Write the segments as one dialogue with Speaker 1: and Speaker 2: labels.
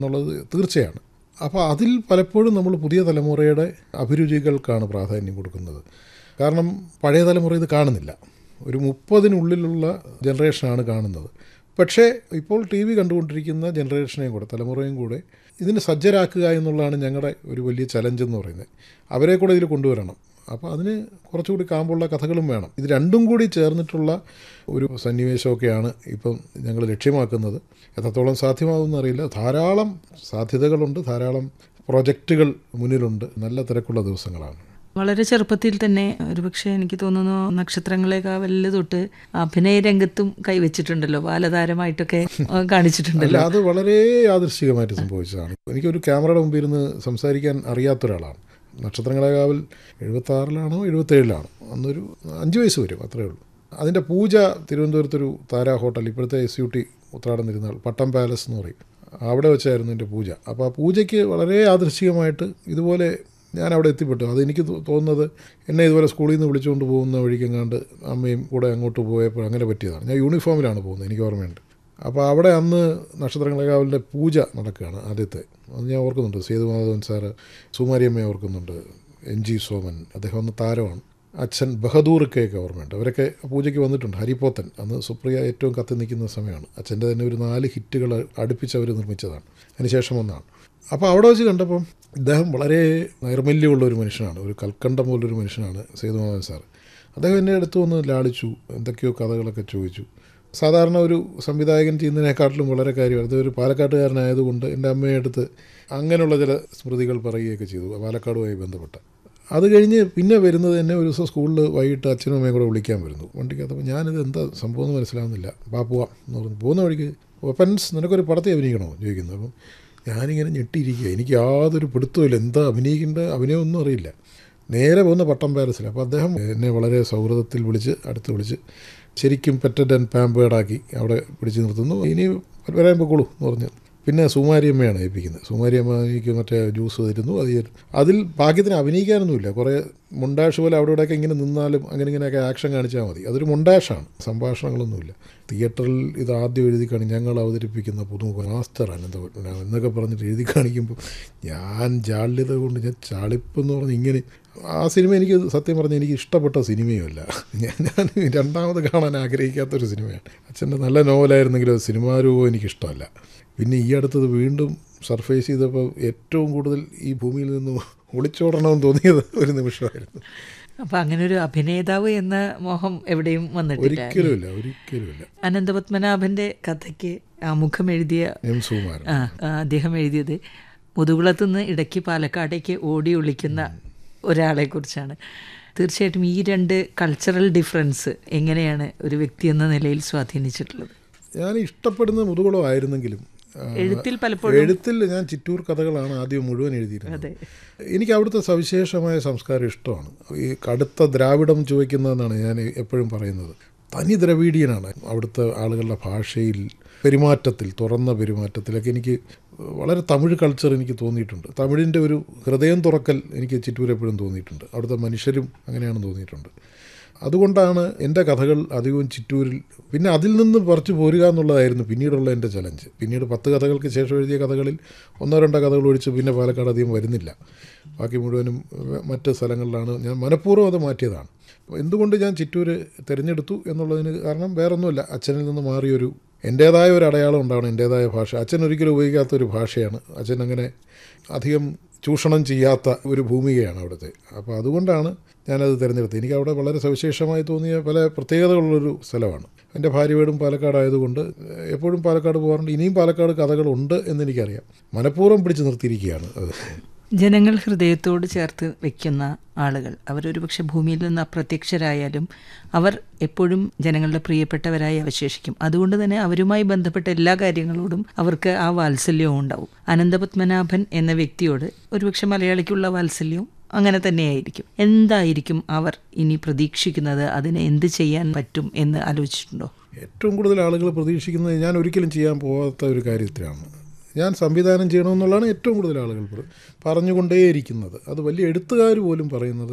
Speaker 1: എന്നുള്ളത് തീർച്ചയാണ് അപ്പോൾ അതിൽ പലപ്പോഴും നമ്മൾ പുതിയ തലമുറയുടെ അഭിരുചികൾക്കാണ് പ്രാധാന്യം കൊടുക്കുന്നത് കാരണം പഴയ തലമുറ ഇത് കാണുന്നില്ല ഒരു മുപ്പതിനുള്ളിലുള്ള ജനറേഷനാണ് കാണുന്നത് പക്ഷേ ഇപ്പോൾ ടി വി കണ്ടുകൊണ്ടിരിക്കുന്ന ജനറേഷനെയും കൂടെ തലമുറയും കൂടെ ഇതിന് സജ്ജരാക്കുക എന്നുള്ളതാണ് ഞങ്ങളുടെ ഒരു വലിയ ചലഞ്ച് എന്ന് പറയുന്നത് അവരെ കൂടെ ഇതിൽ കൊണ്ടുവരണം അപ്പോൾ അതിന് കുറച്ചുകൂടി കാമ്പുള്ള കഥകളും വേണം ഇത് രണ്ടും കൂടി ചേർന്നിട്ടുള്ള ഒരു സന്നിവേശമൊക്കെയാണ് ഇപ്പം ഞങ്ങൾ ലക്ഷ്യമാക്കുന്നത് എത്രത്തോളം സാധ്യമാകുമെന്ന് അറിയില്ല ധാരാളം സാധ്യതകളുണ്ട് ധാരാളം പ്രൊജക്റ്റുകൾ മുന്നിലുണ്ട് നല്ല തിരക്കുള്ള ദിവസങ്ങളാണ്
Speaker 2: വളരെ ചെറുപ്പത്തിൽ തന്നെ ഒരുപക്ഷെ എനിക്ക് തോന്നുന്നു നക്ഷത്രങ്ങളെ കാവലിൽ തൊട്ട് അഭിനയ രംഗത്തും കൈവച്ചിട്ടുണ്ടല്ലോ ബാലതാരമായിട്ടൊക്കെ
Speaker 1: അല്ല
Speaker 2: കാണിച്ചിട്ടുണ്ടല്ലോ
Speaker 1: അത് വളരെ യാദൃശ്ചികമായിട്ട് സംഭവിച്ചതാണ് എനിക്കൊരു ക്യാമറയുടെ മുമ്പിൽ ഇരുന്ന് സംസാരിക്കാൻ അറിയാത്ത ഒരാളാണ് നക്ഷത്രങ്ങളെക്കാവിൽ എഴുപത്തി ആറിലാണോ എഴുപത്തേഴിലാണോ അന്നൊരു അഞ്ച് വയസ്സ് വരും അത്രയേ ഉള്ളൂ അതിൻ്റെ പൂജ തിരുവനന്തപുരത്തൊരു താര ഹോട്ടൽ ഇപ്പോഴത്തെ S U T Uthradam Thirunal Pattom palace എന്ന് പറയും അവിടെ വെച്ചായിരുന്നു എൻ്റെ പൂജ അപ്പോൾ ആ പൂജയ്ക്ക് വളരെ യാദൃശ്ചികമായിട്ട് ഇതുപോലെ ഞാൻ അവിടെ എത്തിപ്പെട്ടു അതെനിക്ക് തോ- തോന്നുന്നത് എന്നെ ഇതുപോലെ സ്കൂളിൽ നിന്ന് വിളിച്ചുകൊണ്ട് പോകുന്ന വഴിക്കെങ്ങാണ്ട് അമ്മയും കൂടെ അങ്ങോട്ട് പോയപ്പോൾ അങ്ങനെ പറ്റിയതാണ് ഞാൻ യൂണിഫോമിലാണ് പോകുന്നത് എനിക്ക് ഓർമ്മയുണ്ട് അപ്പോൾ അവിടെ അന്ന് നക്ഷത്രങ്ങളെക്കാവിൻ്റെ പൂജ നടക്കുകയാണ് ആദ്യത്തെ അത് ഞാൻ ഓർക്കുന്നുണ്ട് സേതുമാധവൻ സാറ് സുമാരിയമ്മയെ ഓർക്കുന്നുണ്ട് എൻ ജി സോമൻ അദ്ദേഹം അന്ന് താരമാണ് അച്ഛൻ ബഹദൂർ കെയൊക്കെ ഓർമ്മയുണ്ട് അവരൊക്കെ പൂജയ്ക്ക് വന്നിട്ടുണ്ട് ഹരിപോത്തൻ അന്ന് സുപ്രിയ ഏറ്റവും കത്തി നിൽക്കുന്ന സമയമാണ് അച്ഛൻ്റെ തന്നെ ഒരു നാല് ഹിറ്റുകൾ അടുപ്പിച്ച് അവർ നിർമ്മിച്ചതാണ് അതിനുശേഷം ഒന്നാണ് അപ്പോൾ അവിടെ വെച്ച് കണ്ടപ്പം ഇദ്ദേഹം വളരെ നൈർമല്യമുള്ള ഒരു മനുഷ്യനാണ് ഒരു കൽക്കണ്ടം പോലൊരു മനുഷ്യനാണ് സേതുമാധവൻ സാർ അദ്ദേഹം എന്നെ അടുത്ത് വന്ന് ലാളിച്ചു എന്തൊക്കെയോ കഥകളൊക്കെ ചോദിച്ചു സാധാരണ ഒരു സംവിധായകൻ ചെയ്യുന്നതിനെക്കാട്ടിലും വളരെ കാര്യമാണ് അത് ഒരു പാലക്കാട്ടുകാരനായതുകൊണ്ട് എൻ്റെ അമ്മയെ അടുത്ത് അങ്ങനെയുള്ള ചില സ്മൃതികൾ പറയുകയൊക്കെ ചെയ്തു പാലക്കാടുമായി ബന്ധപ്പെട്ട അത് കഴിഞ്ഞ് പിന്നെ വരുന്നത് എന്നെ ഒരു ദിവസം സ്കൂളിൽ വൈകിട്ട് അച്ഛനും അമ്മയും കൂടെ വിളിക്കാൻ വരുന്നു വണ്ടിക്കകത്തപ്പോൾ ഞാനിത് എന്താ സംഭവം എന്ന് മനസ്സിലാവുന്നില്ല വാ പോവാം എന്ന് പറഞ്ഞു പോകുന്ന വഴിക്ക് വെപ്പൻസ് നിനക്കൊരു പടത്തെ അഭിനയിക്കണോ ചോദിക്കുന്നു അപ്പം ഞാനിങ്ങനെ ഞെട്ടിയിരിക്കുക എനിക്ക് യാതൊരു പിടുത്തമില്ല എന്താ അഭിനയിക്കേണ്ട അഭിനയമൊന്നും അറിയില്ല നേരെ പോകുന്ന പട്ടം പാലസിൽ അപ്പോൾ അദ്ദേഹം എന്നെ വളരെ സൗഹൃദത്തിൽ വിളിച്ച് അടുത്ത് വിളിച്ച് ശരിക്കും പെറ്റഡ് ആൻഡ് പാമ്പേഡാക്കി അവിടെ പിടിച്ച് നിർത്തുന്നു ഇനി വരാൻ പൊക്കോളൂ എന്ന് പറഞ്ഞു പിന്നെ സുമാരിയമ്മയാണ് ഏൽപ്പിക്കുന്നത് സുമാരിയമ്മ എനിക്ക് മറ്റേ ജ്യൂസ് തരുന്നു അത് ചെയ്തു. അതിൽ ഭാഗ്യത്തിന് അഭിനയിക്കാനൊന്നുമില്ല കുറേ മുണ്ടാഷ് പോലെ അവിടെ ഇവിടെയൊക്കെ ഇങ്ങനെ നിന്നാലും അങ്ങനെ ഇങ്ങനെയൊക്കെ ആക്ഷൻ കാണിച്ചാൽ മതി അതൊരു മുണ്ടാഷാണ് സംഭാഷണങ്ങളൊന്നുമില്ല തിയേറ്ററിൽ ഇത് ആദ്യം എഴുതി കാണി ഞങ്ങൾ അവതരിപ്പിക്കുന്ന പുതുമുഖ മാസ്റ്റർ അനന്തപത്മനാഭൻ എന്നൊക്കെ പറഞ്ഞിട്ട് എഴുതി കാണിക്കുമ്പോൾ ഞാൻ ജാള്യത കൊണ്ട് ഞാൻ ചാളിപ്പെന്ന് പറഞ്ഞ് ഇങ്ങനെ ആ സിനിമ എനിക്ക് സത്യം പറഞ്ഞാൽ എനിക്ക് ഇഷ്ടപ്പെട്ട സിനിമയുമല്ല ഞാൻ ഞാൻ രണ്ടാമത് കാണാൻ ആഗ്രഹിക്കാത്തൊരു സിനിമയാണ് അച്ഛൻ്റെ നല്ല നോവലായിരുന്നെങ്കിലും അത് സിനിമാ രൂപം എനിക്കിഷ്ടമല്ല പിന്നെ ഈ അടുത്തത് വീണ്ടും സർഫേസ് ചെയ്തപ്പോൾ ഏറ്റവും കൂടുതൽ ഈ ഭൂമിയിൽ നിന്ന് ഒളിച്ചോടണമെന്ന് തോന്നിയത് ഒരു നിമിഷമായിരുന്നു
Speaker 2: അപ്പൊ അങ്ങനെ ഒരു അഭിനേതാവ് എന്ന മോഹം എവിടെയും വന്നിട്ടില്ല
Speaker 1: ഒരിക്കലുമില്ല ഒരിക്കലുമില്ല
Speaker 2: അനന്തപത്മനാഭന്റെ കഥയ്ക്ക് ആമുഖം എഴുതിയ
Speaker 1: എം സുകുമാരൻ
Speaker 2: ആ, ആ, അദ്ദേഹം എഴുതിയത് മുതുകുളത്തു നിന്ന് ഇടയ്ക്ക് പാലക്കാടേക്ക് ഓടി ഒളിക്കുന്ന ഒരാളെ കുറിച്ചാണ് തീർച്ചയായിട്ടും ഈ രണ്ട് കൾച്ചറൽ ഡിഫറൻസ് എങ്ങനെയാണ് ഒരു വ്യക്തി എന്ന നിലയിൽ സ്വാധീനിച്ചിട്ടുള്ളത്
Speaker 1: ഞാൻ ഇഷ്ടപ്പെടുന്ന മുതുകുളം ആയിരുന്നെങ്കിലും ആ,
Speaker 2: എഴുത്തിൽ പലപ്പോഴും
Speaker 1: എഴുത്തിൽ ഞാൻ ചിറ്റൂർ കഥകളാണ് ആദ്യം മുഴുവൻ എഴുതിയിരുന്നത്
Speaker 2: അതെ
Speaker 1: എനിക്ക് അവിടുത്തെ സവിശേഷമായ സംസ്കാരം ഇഷ്ടമാണ് ഈ കടുത്ത ദ്രാവിഡം ചുവയ്ക്കുന്നതെന്നാണ് ഞാൻ എപ്പോഴും പറയുന്നത് തനി ദ്രവീഡിയനാണ് അവിടുത്തെ ആളുകളുടെ ഭാഷയിൽ പെരുമാറ്റത്തിൽ തുറന്ന പെരുമാറ്റത്തിലൊക്കെ എനിക്ക് വളരെ തമിഴ് കൾച്ചർ എനിക്ക് തോന്നിയിട്ടുണ്ട് തമിഴിൻ്റെ ഒരു ഹൃദയം തുറക്കൽ എനിക്ക് ചിറ്റൂർ എപ്പോഴും തോന്നിയിട്ടുണ്ട് അവിടുത്തെ മനുഷ്യരും അങ്ങനെയാണെന്ന് തോന്നിയിട്ടുണ്ട് അതുകൊണ്ടാണ് എൻ്റെ കഥകൾ അധികവും ചിറ്റൂരിൽ പിന്നെ അതിൽ നിന്ന് പറിച്ചു പോരുക എന്നുള്ളതായിരുന്നു പിന്നീടുള്ള എൻ്റെ ചലഞ്ച് പിന്നീട് പത്ത് കഥകൾക്ക് ശേഷം എഴുതിയ കഥകളിൽ ഒന്നോ രണ്ടോ കഥകൾ ഒഴിച്ച് പിന്നെ പാലക്കാട് അധികം വരുന്നില്ല ബാക്കി മുഴുവനും ഏഹ്, മറ്റ് സ്ഥലങ്ങളിലാണ് ഞാൻ മനഃപൂർവ്വം അത് മാറ്റിയതാണ് അപ്പോൾ എന്തുകൊണ്ട് ഞാൻ ചിറ്റൂര് തിരഞ്ഞെടുത്തു എന്നുള്ളതിന് കാരണം വേറൊന്നുമില്ല അച്ഛനിൽ നിന്ന് മാറിയൊരു എൻ്റേതായ ഒരു അടയാളം ഉണ്ടാവണം എൻ്റേതായ ഭാഷ അച്ഛൻ ഒരിക്കലും ഉപയോഗിക്കാത്ത ഒരു ഭാഷയാണ് അച്ഛൻ അങ്ങനെ അധികം ചൂഷണം ചെയ്യാത്ത ഒരു ഭൂമികയാണ് അവിടുത്തെ അപ്പോൾ അതുകൊണ്ടാണ് ഞാനത് തിരഞ്ഞെടുത്തത് എനിക്ക് അവിടെ വളരെ സവിശേഷമായി തോന്നിയ പല പ്രത്യേകതകളുള്ളൊരു സ്ഥലമാണ് എൻ്റെ ഭാര്യ വീടും പാലക്കാടായതുകൊണ്ട് എപ്പോഴും പാലക്കാട് പോകാറുണ്ട് ഇനിയും പാലക്കാട് കഥകളുണ്ട് എന്നെനിക്കറിയാം മനഃപൂർവ്വം പിടിച്ചു നിർത്തിയിരിക്കുകയാണ് അത്
Speaker 2: ജനങ്ങൾ ഹൃദയത്തോട് ചേർത്ത് വെക്കുന്ന ആളുകൾ അവരൊരു പക്ഷെ ഭൂമിയിൽ നിന്ന് അപ്രത്യക്ഷരായാലും അവർ എപ്പോഴും ജനങ്ങളുടെ പ്രിയപ്പെട്ടവരായി അവശേഷിക്കും അതുകൊണ്ട് തന്നെ അവരുമായി ബന്ധപ്പെട്ട എല്ലാ കാര്യങ്ങളോടും അവർക്ക് ആ വാത്സല്യവും ഉണ്ടാവും അനന്തപത്മനാഭൻ എന്ന വ്യക്തിയോട് ഒരുപക്ഷെ മലയാളിക്കുള്ള വാത്സല്യവും അങ്ങനെ തന്നെയായിരിക്കും എന്തായിരിക്കും അവർ ഇനി പ്രതീക്ഷിക്കുന്നത് അതിന് എന്ത് ചെയ്യാൻ പറ്റും എന്ന് ആലോചിച്ചിട്ടുണ്ടോ
Speaker 1: ഏറ്റവും കൂടുതൽ ആളുകൾ പ്രതീക്ഷിക്കുന്നത് ഞാൻ ഒരിക്കലും ചെയ്യാൻ പോകാത്ത ഒരു കാര്യത്തിലാണ് ഞാൻ സംവിധാനം ചെയ്യണമെന്നുള്ളതാണ് ഏറ്റവും കൂടുതൽ ആളുകൾ പ്ര- പറഞ്ഞുകൊണ്ടേയിരിക്കുന്നത് അത് വലിയ എഴുത്തുകാർ പോലും പറയുന്നത്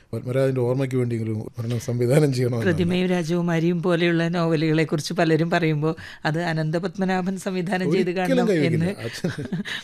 Speaker 1: പത്മരാജൻ്റെ ഓർമ്മയ്ക്ക് വേണ്ടിയെങ്കിലും ഒരെണ്ണം സംവിധാനം ചെയ്യണമെന്ന്
Speaker 2: പ്രതിമയും രാജകുമാരിയും പോലെയുള്ള നോവലുകളെ കുറിച്ച് പലരും പറയുമ്പോൾ അത് അനന്തപത്മനാഭൻ സംവിധാനം ചെയ്ത്
Speaker 1: ഒരിക്കലും
Speaker 2: കാണണം
Speaker 1: കൈവയ്ക്കില്ല
Speaker 2: എന്ന്
Speaker 1: അച്ഛൻ